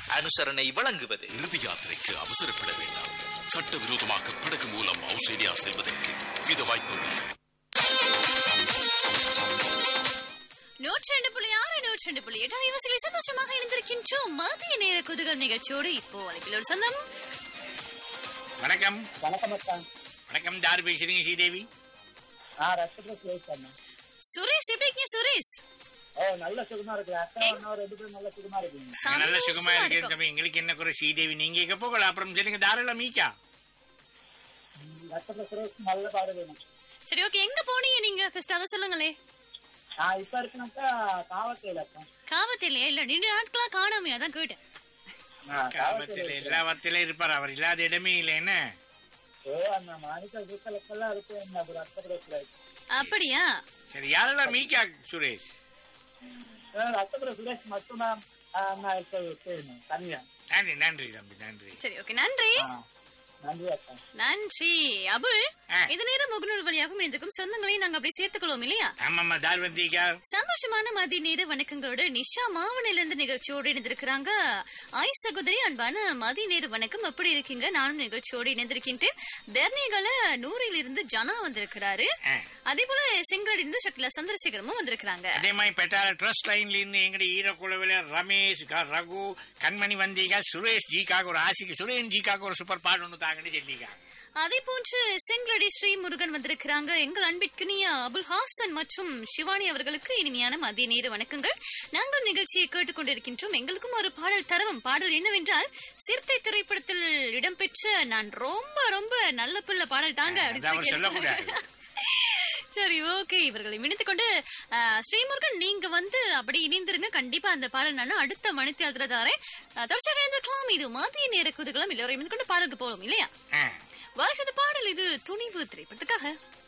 அனுசரணை வழங்குவது இறுதி யாத்திரைக்கு அவசரப்பட வேண்டாம் சட்டவிரோதமாக படகு மூலம் ஆஸ்திரேலியா செல்வதற்கு வித வாய்ப்புள்ளது நூற்றி ரெண்டு புள்ளி ஆறு நூற்றி ரெண்டு புள்ளி எட்டு அலைவரிசைகளை சந்தோஷமாக இணைந்திருக்கின்றோம் மதிய நேர குதுகம் நிகழ்ச்சியோடு இப்போ அழைப்பில் ஒரு சொந்தம் வணக்கம் வணக்கம் அக்கா வணக்கம் யார் பேசுறீங்க ஸ்ரீதேவி நான் ரத்தத்துல சுரேஷ் அண்ணா சுரேஷ் எப்படி இருக்கீங்க சுரேஷ் ஓ நல்ல சுகமா இருக்கு அக்கா அண்ணா ரெண்டு பேரும் நல்ல சுகமா இருக்கீங்க நாங்க நல்ல சுகமா சந்தோஷமா இருக்கு இருக்கும். தம்பி எங்களுக்கு என்ன குறை ஸ்ரீதேவி நீங்க எங்க போகல அப்புறம் சொல்லுங்க தாராள மீக்கா ரத்தத்துல சுரேஷ் நல்ல பாடு வேணும் சரி ஓகே எங்க போனீங்க நீங்க ஃபர்ஸ்ட் அதை சொல்லுங்களே நான் இப்ப இருக்கனாக்கா காவத்தையில இருக்கேன் காவத்திலே இல்ல ரெண்டு நாட்களா காணாமே அதான் கேட்டேன் நான் காபத்தில் காவத்தையில எல்லா வத்திலும் இருப்பார் அவர் இல்லாத இடமே இல்லை என்ன ஓ அந்த மாணிக்க வீக்கலக்கெல்லாம் இருக்கு என்ன அப்படி ரத்தத்துல சுரேஷ் அப்படியா சரி யாரெல்லாம் மீக்கா சுரேஷ் ரத்தத்துல சுரேஷ் மட்டும்தான் ஆ, நான் இப்ப செய்யணும் தனியா நன்றி நன்றி தம்பி நன்றி சரி ஓகே நன்றி ஆ, நன்றி அக்கா நன்றி அபுல் ஆ. இது நேரம் முகநூல் வழியாகவும் இணைந்திருக்கும் சொந்தங்களையும் நாங்க அப்படியே சேர்த்துக்கொள்வோம் இல்லையா ஆமாம்மா தார் வந்தீங்க சந்தோஷமான மதிய நேர வணக்கங்களோடு நிஷா மாவனில இருந்து நிகழ்ச்சியோடு இணைந்திருக்கிறாங்க ஆய் சகோதரி அன்பான மதிய நேர வணக்கம் எப்படி இருக்கீங்க நானும் நிகழ்ச்சியோடு இணைந்திருக்கின்றேன் தர்ணிகள நூறில் இருந்து ஜனா வந்திருக்கிறாரு ஆ. அதே போல செங்கலடி இருந்து சக்லா சந்திரசேகரமும் வந்திருக்கிறாங்க அதே மாதிரி பெட்டார ட்ரஸ்ட் லைன்ல இருந்து எங்கட ஈரக்குழுவில ரமேஷ் க- ரகு கண்மணி வந்தீங்க சுரேஷ் ஜிக்காக ஒரு ஆசிக்கு சுரேன் ஜிக்காக ஒரு சூப்பர் பாட்டு ஒன்று தாங்கன்னு சொல்லியிருக்காங்க அதே போன்று செங்கலடி ஸ்ரீ முருகன் வந்திருக்கிறாங்க எங்கள் அன்பிற்கினிய அபுல் ஹாசன் மற்றும் சிவானி அவர்களுக்கு இனிமையான மதிய நேர வணக்கங்கள் நாங்கள் நிகழ்ச்சியை கேட்டுக்கொண்டிருக்கின்றோம் எங்களுக்கும் ஒரு பாடல் தரவும் பாடல் என்னவென்றால் சிறுத்தை திரைப்படத்தில் இடம்பெற்ற நான் ரொம்ப ரொம்ப நல்ல பிள்ளை பாடல் தாங்க அப்படின்னு அதை அவர் சொல்லி சொல்லக்கூடாது. சரி ஓகே இவர்களை இணைத்துக் கொண்டு அஹ், ஸ்ரீமுருகன் நீங்க வந்து அப்படி இணைந்திருங்க கண்டிப்பா அந்த பாடல் நான் அடுத்த மணித்தியாலத்துல தாரேன் அஹ், தொடர்ச்சியாக இணைந்திருக்கலாம் இது மதிய நேர குதூகலம் எல்லோரும் இணைந்து கொண்டு பாடலுக்கு போகலாம் இல்லையா ஆ வருகிறது பாடல் இது துணிவு திரைப்படத்துக்காக